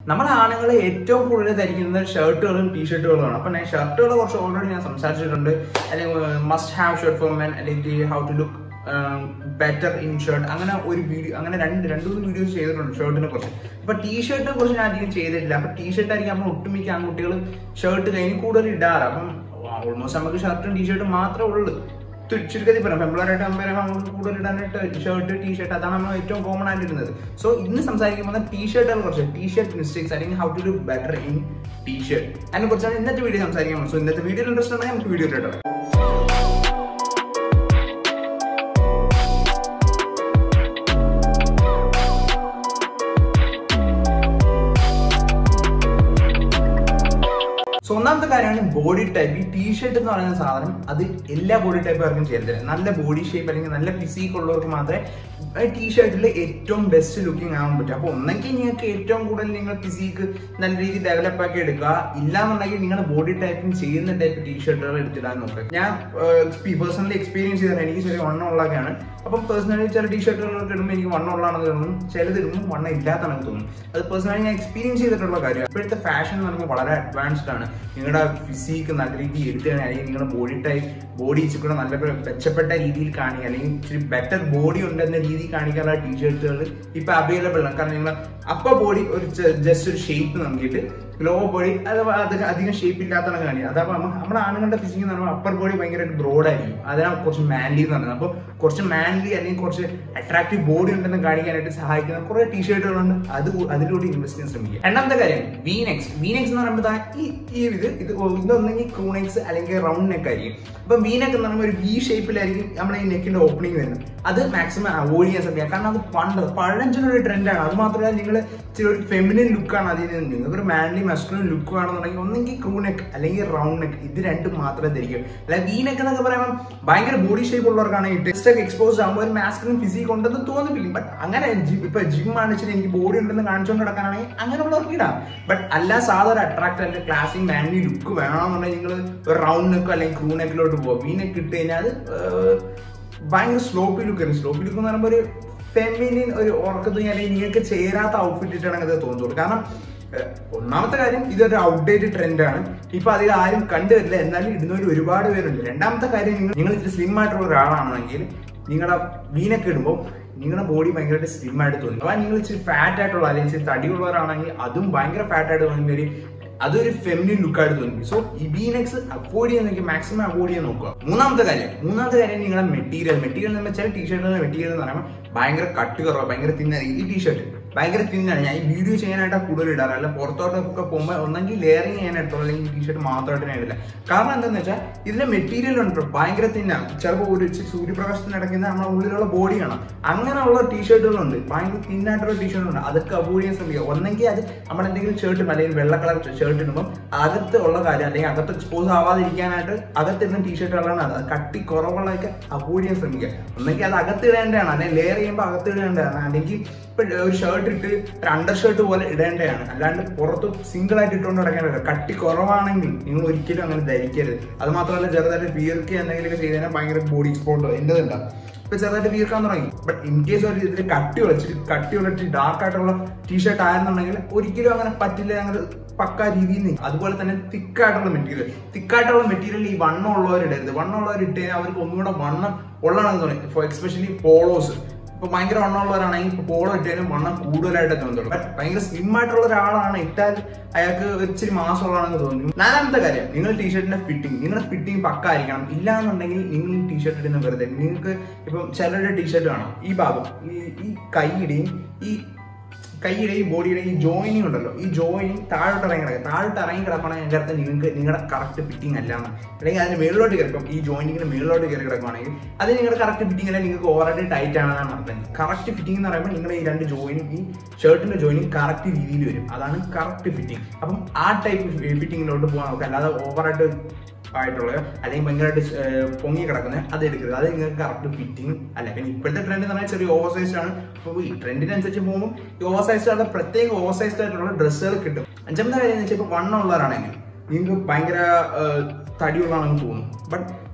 നമ്മുടെ ആണുങ്ങൾ ഏറ്റവും കൂടുതൽ ധരിക്കുന്നത് ഷർട്ടുകളും ടീഷർട്ടുകളുമാണ് അപ്പൊ ഞാൻ ഷർട്ടുകൾ കുറച്ച് ഓൾറെഡി ഞാൻ സംസാരിച്ചിട്ടുണ്ട് അല്ലെങ്കിൽ must have shirt for men അല്ലെങ്കിൽ how to look better in shirt അങ്ങനെ ഒരു വീഡിയോ അങ്ങനെ രണ്ട് രണ്ടു മൂന്ന് വീഡിയോസ് ചെയ്തിട്ടുണ്ട് ഷർട്ടിനെ കുറിച്ച് അപ്പൊ ടീഷർട്ടിനെ കുറിച്ച് ഞാൻ അധികം ചെയ്തിട്ടില്ല അപ്പൊ ടീഷർട്ട് ആയിരിക്കും നമ്മൾ ഒട്ടുമിക്ക ആൺകുട്ടികൾ ഷർട്ട് കഴിഞ്ഞ് കൂടുതൽ ഇടാറ് അപ്പം ഓൾമോസ്റ്റ് നമുക്ക് ഷർട്ടും ടീഷർട്ടും മാത്രമേ ഉള്ളൂ ചു- ചുരുക്കത്തിൽ പറയാം ഫെബ്രുവരിയായിട്ട് കമ്പയർ നമുക്ക് കൂടുതൽ ഇടാനായിട്ട് ഷർട്ട് ടീഷർട്ട് അതാണ് നമ്മൾ ഏറ്റവും കോമൺ ആയിട്ട് ഇടുന്നത് സോ ഇന്ന് സംസാരിക്കുമ്പോൾ ടീഷർട്ടുകളെ കുറിച്ച് ടീഷർട്ട് മിസ്റ്റേക്സ് അല്ലെങ്കിൽ how to do better in T-shirt അതിനെ കുറിച്ചാണ് ഇന്നത്തെ വീഡിയോ സംസാരിക്കാൻ പോകുന്നത് സോ ഇന്നത്തെ വീഡിയോ ഇൻട്രസ്റ്റ് ഉണ്ടെങ്കിൽ നമുക്ക് വീഡിയോ ഇട്ടോ സോ ഒന്നാമത്തെ കാര്യമാണ് ബോഡി ടൈപ്പ് ഈ ടീഷർട്ട് എന്ന് പറയുന്ന സാധനം അത് എല്ലാ ബോഡി ടൈപ്പുകാർക്കും ചെയ്തില്ല നല്ല ബോഡി ഷേപ്പ് അല്ലെങ്കിൽ നല്ല ഫിസിക് ഉള്ളവർക്ക് മാത്രമേ ടീഷർട്ടിൽ ഏറ്റവും ബെസ്റ്റ് ലുക്കിംഗ് ആവാൻ പറ്റും അപ്പോൾ ഒന്നെങ്കിൽ നിങ്ങൾക്ക് ഏറ്റവും കൂടുതൽ നിങ്ങൾ ഫിസിക്ക് നല്ല രീതിയിൽ ഡെവലപ്പ് ആക്കി എടുക്കുക ഇല്ലാന്നുണ്ടെങ്കിൽ നിങ്ങളുടെ ബോഡി ടൈപ്പിന് ചെയ്യുന്ന ടൈപ്പ് ടീഷർട്ടുകൾ എടുത്തിടാൻ നോക്കുക ഞാൻ പേഴ്സണലി എക്സ്പീരിയൻസ് ചെയ്തത് എനിക്ക് ചെറിയ വണ്ണം ഉള്ളതൊക്കെയാണ് അപ്പം പേഴ്സണലി ചില ടീഷർട്ടുകളൊക്കെ ഇടുമ്പോൾ എനിക്ക് വണ്ണം ഉള്ളതാണെന്ന് തോന്നും ചിലത് ഇടുമ്പോൾ വണ്ണം ഇല്ലാത്തതാണെന്ന് തോന്നും അത് പേഴ്സണലി ഞാൻ എക്സ്പീരിയൻസ് ചെയ്തിട്ടുള്ള കാര്യമാണ് ഇപ്പോഴത്തെ ഫാഷൻ എന്ന് പറയുമ്പോൾ വളരെ അഡ്വാൻസ്ഡ് ആണ് നിങ്ങളുടെ ഫിസിക്ക് നല്ല രീതിയിൽ എടുത്തുകയാണ് അല്ലെങ്കിൽ നിങ്ങളുടെ ബോഡി ടൈപ്പ് ബോഡി ഇച്ചിരി കൂടെ നല്ല മെച്ചപ്പെട്ട രീതിയിൽ കാണിക്കുക അല്ലെങ്കിൽ ഇച്ചിരി ബെറ്റർ ബോഡി ഉണ്ടെന്ന രീതിയിൽ കാണിക്കാനുള്ള ടീഷർട്ടുകൾ ഇപ്പൊ അവൈലബിൾ ആണ് കാരണം നിങ്ങൾ അപ്പർ ബോഡി ഒരു ജസ്റ്റ് ഒരു ഷേപ്പ് നൽകിയിട്ട് ലോ ബോഡി അത് അത് അധികം ഷേപ്പ് ഇല്ലാത്തതാണ് കാണിക്കുക അതാ നമ്മുടെ ആണുങ്ങളുടെ ഫിസിക് എന്ന് പറയുമ്പോൾ അപ്പർ ബോഡി ഭയങ്കരമായിട്ട് ബ്രോഡ് ആയിരിക്കും അതാണ് കുറച്ച് മാൻലി എന്ന് പറയുന്നത് അപ്പോൾ കുറച്ച് മാൻലി അല്ലെങ്കിൽ കുറച്ച് അട്രാക്റ്റീവ് ബോഡി ഉണ്ടെന്ന് കാണിക്കാനായിട്ട് സഹായിക്കുന്ന കുറെ ടീഷർട്ടുകളുണ്ട് അത് കൂ- അതിലൂടെ ഇൻവെസ്റ്റ് ചെയ്യാൻ ശ്രമിക്കുക രണ്ടാമത്തെ കാര്യം വീനെക്സ് വീനെക്സ് എന്ന് പറയുമ്പോൾ ദാ ഈ ഈ ഇത് ഇത് ഇതൊന്നെങ്കിൽ ക്രൂണെക്സ് അല്ലെങ്കിൽ റൗണ്ട് നെക്ക് ആയിരിക്കും അപ്പൊ വീനെക്ക് എന്ന് പറയുമ്പോൾ ഒരു വി ഷേപ്പിലായിരിക്കും നമ്മുടെ ഈ നെക്കിന്റെ ഓപ്പണിംഗ് വരുന്നത് അത് മാക്സിമം അവോയ്ഡ് ചെയ്യാൻ ശ്രമിക്കുക കാരണം അത് പണ്ട് പഴഞ്ചൊരു ട്രെൻഡാണ് അത് മാത്രമല്ല നിങ്ങൾ ഇച്ചിരി ഒരു ഫെമിനിൻ ലുക്കാണ് അതിന് നിങ്ങൾക്ക് ഒരു മാൻലി മസ്കുലിൻ ലുക്ക് വേണമെന്നുണ്ടെങ്കിൽ ഒന്നെങ്കിൽ ക്രൂ നെക്ക് അല്ലെങ്കിൽ റൗണ്ട് നെക്ക് ഇത് രണ്ടും മാത്രമേ ധരിക്കൂ അല്ല വി നെക്ക് എന്നൊക്കെ പറയുമ്പോൾ ഭയങ്കര ബോഡി ഷേപ്പ് ഉള്ളവർക്കാണ് ഈ ടെസ്റ്റ് ഒക്കെ എക്സ്പോസ് ആകുമ്പോൾ ഒരു മാസ്കുലിൻ ഫിസിക് ഉണ്ടെന്ന് തോന്നിപ്പിക്കും ബട്ട് അങ്ങനെ gym- ഇപ്പൊ ജിം ആണ് വെച്ചാൽ എനിക്ക് ബോഡി ഉണ്ടെന്ന് കാണിച്ചുകൊണ്ട് നടക്കാനാണെങ്കിൽ അങ്ങനെയുള്ളവർക്ക് ഇടാം ബട്ട് അല്ല സാധാ ഒരു അട്രാക്ട് അല്ലെങ്കിൽ ക്ലാസിക് മാൻലി ലുക്ക് വേണമെന്നുണ്ടെങ്കിൽ നിങ്ങൾ ഒരു റൗണ്ട് നെക്കോ അല്ലെങ്കിൽ ക്രൂ നെക്കിലോട്ട് പോകും വി നെക്ക് ഇട്ട് കഴിഞ്ഞാൽ അത് ഏർ, ഭയങ്കര സ്ലോപ്പി ലുക്ക് ആയിരുന്നു സ്ലോപ്പി ലുക്ക് എന്ന് പറയുമ്പോൾ ഒരു ഫെമിനിൻ ഒരു ഉറക്കത്തുണി അല്ലെങ്കിൽ നിങ്ങൾക്ക് ചേരാത്ത ഔട്ട്ഫിറ്റ് ഇട്ടാണെങ്കിൽ അത് തോന്നുള്ളൂ കാരണം ഏഹ്, ഒന്നാമത്തെ കാര്യം ഇതൊരു ഔട്ട്ഡേറ്റഡ് ട്രെൻഡാണ് ഇപ്പൊ അതിൽ ആരും കണ്ടുവരില്ല എന്നാലും ഇടുന്നവർ ഒരുപാട് പേരുണ്ട് രണ്ടാമത്തെ കാര്യം നിങ്ങൾ നിങ്ങൾ ഇച്ചിരി സ്ലിം ആയിട്ടുള്ള ഒരാളാണെങ്കിൽ നിങ്ങളുടെ വീനൊക്കെ ഇടുമ്പോൾ നിങ്ങളുടെ ബോഡി ഭയങ്കരമായിട്ട് സ്ലിം ആയിട്ട് തോന്നും അപ്പൊ നിങ്ങൾ ഇച്ചിരി ഫാറ്റ് ആയിട്ടുള്ള അല്ലെങ്കിൽ ഇച്ചിരി തടിയുള്ളവരാണെങ്കിൽ അതും ഭയങ്കര ഫാറ്റ് ആയിട്ട് തോന്നുന്ന ഒരു അതൊരു ഫെമിനിൻ ലുക്കായിട്ട് തോന്നി സോ ഈ ബീനെക്സ് അവോയ്ഡ് ചെയ്യാൻ നോക്കി മാക്സിമം അവോയ്ഡ് ചെയ്യാൻ നോക്കുക മൂന്നാമത്തെ കാര്യം മൂന്നാമത്തെ കാര്യം നിങ്ങളുടെ മെറ്റീരിയൽ മെറ്റീരിയൽ എന്ന് വെച്ചാൽ ടീഷർട്ടിന്റെ മെറ്റീരിയൽ എന്ന് പറയുമ്പോൾ ഭയങ്കര കട്ട് കുറവ് ഭയങ്കര തിന്നായി ഈ ടീഷർട്ട് ഭയങ്കര തിന്നാണ് ഞാൻ ഈ വീഡിയോ ചെയ്യാനായിട്ടാണ് കൂടുതൽ ഇടാറ് അല്ല പുറത്തോട്ടൊക്കെ പോകുമ്പോൾ ഒന്നെങ്കിൽ ലെയറിങ് ചെയ്യാനായിട്ടോ അല്ലെങ്കിൽ ടീഷർട്ട് മാത്രമായിട്ട് ഞാൻ ഇടില്ല കാരണം എന്താണെന്ന് വെച്ചാൽ ഇതിന്റെ മെറ്റീരിയൽ ഉണ്ട് ഭയങ്കര തിന്നാണ് ചിലപ്പോൾ ഒരു ഇച്ചിരി സൂര്യപ്രകാശത്തിന് ഇടയ്ക്കുന്ന നമ്മുടെ ഉള്ളിലുള്ള ബോഡി കാണാം അങ്ങനെയുള്ള ടീഷർട്ടുകളുണ്ട് ഭയങ്കര തിന്നായിട്ടുള്ള ടീഷർട്ട് ഉണ്ട് അതൊക്കെ അവോയ്ഡ് ചെയ്യാൻ ശ്രമിക്കുക ഒന്നെങ്കിൽ അത് നമ്മൾ എന്തെങ്കിലും ഷർട്ട് അല്ലെങ്കിൽ വെള്ള കളർ ഷർട്ട് ഇടുമ്പോൾ അകത്ത് ഉള്ള കാര്യം അല്ലെങ്കിൽ അകത്ത് എക്സ്പോസ് ആവാതിരിക്കാനായിട്ട് അകത്തിടുന്ന ടീഷർട്ടുകളാണ് അത് കട്ടി കുറവുള്ളതൊക്കെ അവോയ്ഡ് ചെയ്യാൻ ശ്രമിക്കുക ഒന്നെങ്കിൽ അത് അകത്ത് ഇടേണ്ടതാണ് അല്ലെങ്കിൽ ലെയർ ചെയ്യുമ്പോൾ അകത്ത് ഇടേണ്ടതാണ് അല്ലെങ്കിൽ ഇപ്പൊ ഒരു ഷർട്ട് ഇട്ട് ഒരു അണ്ടർ ഷർട്ട് പോലെ ഇടേണ്ടതാണ് അല്ലാണ്ട് പുറത്ത് സിംഗിൾ ആയിട്ട് ഇട്ടുകൊണ്ട് നടക്കേണ്ടത് കട്ടി കുറവാണെങ്കിൽ നിങ്ങൾ ഒരിക്കലും അങ്ങനെ ധരിക്കരുത് അത് മാത്രമല്ല ചെറുതായിട്ട് വീർക്കുക എന്തെങ്കിലുമൊക്കെ ചെയ്ത് കഴിഞ്ഞാൽ ഭയങ്കര ബോഡി എക്സ്പോർട്ടോ എൻ്റെ ഉണ്ടാവും ഇപ്പൊ ചെറുതായിട്ട് വീർക്കാൻ തുടങ്ങി ബട്ട് ഇൻ കേസ് ഒരു ഇതിൽ കട്ടിയുള്ള ഇച്ചിരി കട്ടിയുള്ള ഡാർക്ക് ആയിട്ടുള്ള ടീഷർട്ട് ആയിരുന്നുണ്ടെങ്കിൽ ഒരിക്കലും അങ്ങനെ പറ്റില്ല അങ്ങനെ പക്ക രീതിയിൽ നിൽക്കും അതുപോലെ തന്നെ തിക്കായിട്ടുള്ള മെറ്റീരിയൽ തിക്കായിട്ടുള്ള മെറ്റീരിയൽ ഈ വണ്ണം ഉള്ളവർ ഇടരുത് വണ്ണം ഉള്ളവർ ഇട്ട് കഴിഞ്ഞാൽ അവർക്ക് ഒന്നുകൂടെ വണ്ണം ഉള്ളതാണെന്ന് തോന്നി ഫോർ എക്സ്പെഷ്യലി പോളോസ് ഇപ്പൊ ഭയങ്കര വണ്ണമുള്ളവരാണെങ്കിൽ ഇപ്പൊ പോളോ ഇട്ടാലും വണ്ണം കൂടുതലായിട്ട് തോന്നുള്ളൂ ബട്ട് ഭയങ്കര സ്ലിം ആയിട്ടുള്ള ഒരാളാണ് ഇട്ടാൽ അയാൾക്ക് ഇച്ചിരി മാസമുള്ളതാണെന്ന് തോന്നും നാലാമത്തെ കാര്യം നിങ്ങൾ ടീഷർട്ടിന്റെ ഫിറ്റിംഗ് നിങ്ങളുടെ ഫിറ്റിംഗ് പക്ക ആയിരിക്കണം ഇല്ല എന്നുണ്ടെങ്കിൽ നിങ്ങൾ ഈ ടീഷർട്ട് ഇടുന്ന വെറുതെ നിങ്ങൾക്ക് ഇപ്പം ചിലരുടെ ടീഷർട്ട് കാണാം ഈ ഭാഗം ഈ ഈ കൈയുടെയും ഈ കൈയുടെ ഈ ബോഡിയുടെ ഈ ജോയിനിങ് ഉണ്ടല്ലോ ഈ ജോയിനിങ് താഴോട്ട് ഇറങ്ങി കിടക്കുക താഴോട്ട് ഇറങ്ങി കിടക്കുകയാണെങ്കിൽ അതിൻ്റെ അർത്ഥം നിങ്ങൾക്ക് നിങ്ങളുടെ കറക്റ്റ് ഫിറ്റിംഗ് അല്ല എന്ന് അല്ലെങ്കിൽ അതിന് മേളിലോട്ട് കയറി ഇപ്പം ഈ ജോയിനിങ്ങിന് മേളിലോട്ട് കയറി കിടക്കുകയാണെങ്കിൽ അത് നിങ്ങളുടെ കറക്റ്റ് ഫിറ്റിംഗ് അല്ല നിങ്ങൾക്ക് ഓവറായിട്ട് ടൈറ്റ് ആണെന്നാണ് അർത്ഥം കറക്റ്റ് ഫിറ്റിംഗ് എന്ന് പറയുമ്പോൾ നിങ്ങളുടെ ഈ രണ്ട് ജോയിനും ഈ ഷർട്ടിന്റെ ജോയിനിങ് കറക്റ്റ് രീതിയിൽ വരും അതാണ് കറക്റ്റ് ഫിറ്റിംഗ് അപ്പം ആ ടൈപ്പ് ഫിറ്റിങ്ങിലോട്ട് പോകാൻ നോക്കുക അല്ലാതെ ഓവറായിട്ട് ആയിട്ടുള്ള അല്ലെങ്കിൽ ഭയങ്കരമായിട്ട് ഏർ പൊങ്ങി കിടക്കുന്നത് അത് എടുക്കരുത് അത് നിങ്ങൾക്ക് കറക്റ്റ് ഫിറ്റിംഗ് അല്ല പിന്നെ ഇപ്പോഴത്തെ ട്രെൻഡ് എന്ന് പറഞ്ഞാൽ ചെറിയ ഓവർ സൈസ് ആണ് അപ്പോൾ ഈ ട്രെൻഡിനനുസരിച്ച് പോകുമ്പോൾ ഈ ഓവർ സൈസ് ആയിട്ടുള്ള പ്രത്യേക ഓവർ സൈസ്ഡ് ആയിട്ടുള്ള ഡ്രസ്സുകൾ കിട്ടും അഞ്ചാമത്തെ കാര്യം എന്ന് വെച്ചാൽ ഇപ്പോൾ വണ്ണം ഉള്ളവരാണെങ്കിൽ നിങ്ങൾക്ക് ഭയങ്കര ഏർ തടിയുള്ളതാണെന്ന് തോന്നും ബട്ട്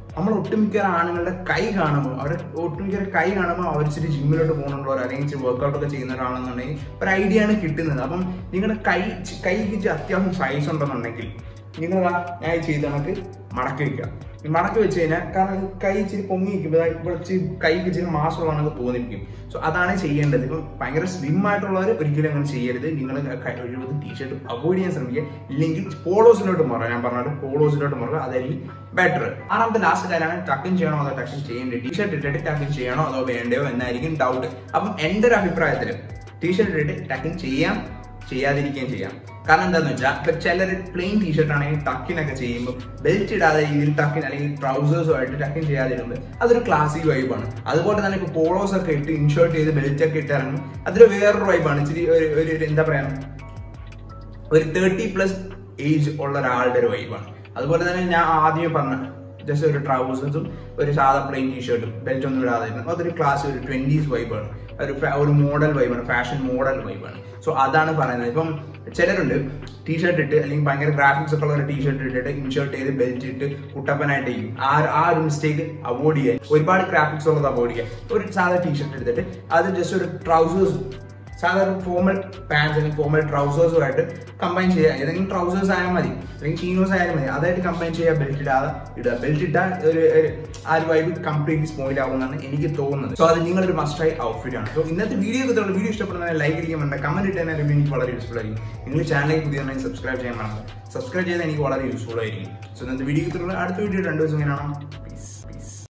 നമ്മൾ ഒട്ടുമിക്ക ആണുങ്ങളുടെ കൈ കാണുമ്പോൾ അവരെ ഒട്ടുമിക്ക കൈ കാണുമ്പോൾ അവർ ഇച്ചിരി ജിമ്മിലോട്ട് പോകുന്നുണ്ടോ അല്ലെങ്കിൽ ഇച്ചിരി വർക്കൗട്ട് ഒക്കെ ചെയ്യുന്നവരാണെന്നുണ്ടെങ്കിൽ ഒരു ഐഡിയ ആണ് കിട്ടുന്നത് അപ്പം നിങ്ങളുടെ കൈ കൈക്ക് ഇച്ചിരി അത്യാവശ്യം സൈസ് ഉണ്ടെന്നുണ്ടെങ്കിൽ നിങ്ങൾ ആ ഞാൻ ഈ ചെയ്ത കണക്ക് മടക്കി വെക്കുക ഈ മടക്കി വെച്ച് കഴിഞ്ഞാൽ കാരണം ഇത് കൈ ഇച്ചിരി പൊങ്ങി നിൽക്കുമ്പോൾ ഇവിടെ ഇച്ചിരി കൈക്ക് ഇച്ചിരി മാസമുള്ളതാണെന്ന് തോന്നിപ്പിക്കും സോ അതാണ് ചെയ്യേണ്ടത് ഇപ്പം ഭയങ്കര സ്ലിം ആയിട്ടുള്ളവർ ഒരിക്കലും അങ്ങനെ ചെയ്യരുത് നിങ്ങൾ കഴിവത് ടീഷർട്ട് അവോയ്ഡ് ചെയ്യാൻ ശ്രമിക്കുക ഇല്ലെങ്കിൽ പോളോസിലോട്ട് മാറുക ഞാൻ പറഞ്ഞാൽ പോളോസിലോട്ട് മാറുക അതായിരിക്കും ബെറ്റർ ആറാമത്തെ ലാസ്റ്റ് കാര്യമാണ് ടക്കിൻ ചെയ്യണോ അതോ ടക്കിൻ ചെയ്യേണ്ടത് ടീഷർട്ട് ഇട്ടിട്ട് ടക്കിൻ ചെയ്യണോ അതോ വേണ്ടയോ എന്നായിരിക്കും ഡൗട്ട് അപ്പം എൻ്റെ ഒരു അഭിപ്രായത്തിൽ ടീഷർട്ട് ഇട്ടിട്ട് ടക്കിൻ ചെയ്യാം ചെയ്യാതിരിക്കുകയും ചെയ്യാം കാരണം എന്താന്ന് വെച്ചാൽ ഇപ്പൊ ചിലർ പ്ലെയിൻ ടീഷർട്ട് ആണെങ്കിൽ ടക്കിനൊക്കെ ചെയ്യുമ്പോൾ ബെൽറ്റ് ഇടാതെ രീതിയിൽ ടക്കിൻ അല്ലെങ്കിൽ ട്രൗസേഴ്സുമായിട്ട് ടക്കിൻ ചെയ്യാതിരുന്നത് അതൊരു ക്ലാസിക് വൈബാണ് അതുപോലെ തന്നെ ഇപ്പൊ പോളോസ് ഒക്കെ ഇട്ട് ഇൻഷേർട്ട് ചെയ്ത് ബെൽറ്റ് ഒക്കെ ഇട്ടിറങ്ങും അതൊരു വേറൊരു വൈബാണ് ഇച്ചിരി ഒരു ഒരു ഒരു എന്താ പറയാ ഒരു തേർട്ടി പ്ലസ് ഏജ് ഉള്ള ഒരാളുടെ ഒരു വൈബാണ് അതുപോലെ തന്നെ ഞാൻ ആദ്യമേ പറഞ്ഞ ജസ്റ്റ് ഒരു ട്രൗസേഴ്സും ഒരു സാധാ പ്ലെയിൻ ടീഷർട്ടും ബെൽറ്റ് ഒന്നും ഇടാതെ അതൊരു ക്ലാസ് ഒരു ട്വന്റീസ് വൈബാണ് ഒരു ഫ- ഒരു മോഡൽ വൈബാണ് ഫാഷൻ മോഡൽ വൈബാണ് സോ അതാണ് പറയുന്നത് ഇപ്പം ചിലരുണ്ട് ടീഷർട്ട് ഇട്ട് അല്ലെങ്കിൽ ഭയങ്കര ഗ്രാഫിക്സ് ഒക്കെ ഉള്ള ഒരു ടീഷർട്ട് ഇട്ടിട്ട് ഇൻഷേർട്ട് ചെയ്ത് ബെൽറ്റ് ഇട്ട് കുട്ടപ്പനായിട്ട് ചെയ്യും ആ ആ ഒരു മിസ്റ്റേക്ക് അവോയ്ഡ് ചെയ്യാൻ ഒരുപാട് ഗ്രാഫിക്സ് ഉള്ളത് അവോയ്ഡ് ചെയ്യാൻ ഒരു സാധാ ടീഷർട്ട് എടുത്തിട്ട് അത് ജസ്റ്റ് ഒരു ട്രൗസേഴ്സ് സാധാരണ ഫോമൽ പാൻസ് അല്ലെങ്കിൽ ഫോമൽ ട്രൗസേഴ്സുമായിട്ട് കമ്പൈൻ ചെയ്യുക ഏതെങ്കിലും ട്രൗസേഴ്സ് ആയാൽ മതി അല്ലെങ്കിൽ ചീനോസ് ആയാലും മതി അതായിട്ട് കമ്പൈൻ ചെയ്യുക ബെൽറ്റ് ഇടാതെ ഇടുക ബെൽറ്റ് ഇട്ടാൽ ഒരു ഒരു- ആ ഒരു വൈബ് കംപ്ലീറ്റ്ലി സ്പോയിൽ ആവുമെന്നാണ് എനിക്ക് തോന്നുന്നത് സോ അത് നിങ്ങളൊരു മസ്റ്റായി ഔട്ട്ഫിറ്റ് ആണ് സോ ഇന്നത്തെ വീഡിയോ കിട്ടുള്ള വീഡിയോ ഇഷ്ടപ്പെടുന്ന ലൈക്ക് അടിക്കാൻ വേണ്ട കമന്റ് ഇട്ടാൽ റിവ്യൂ എനിക്ക് വളരെ യൂസ്ഫുൾ ആയിരിക്കും നിങ്ങൾ ചാനലിൽ പുതിയ സബ്സ്ക്രൈബ് ചെയ്യാൻ വേണം സബ്സ്ക്രൈബ് ചെയ്താൽ എനിക്ക് വളരെ യൂസ്ഫുൾ ആയിരിക്കും സോ ഇന്നത്തെ വീഡിയോ കിട്ടുള്ള അടുത്ത വീഡിയോ രണ്ട് ദിവസം ഇങ്ങനെ പീസ്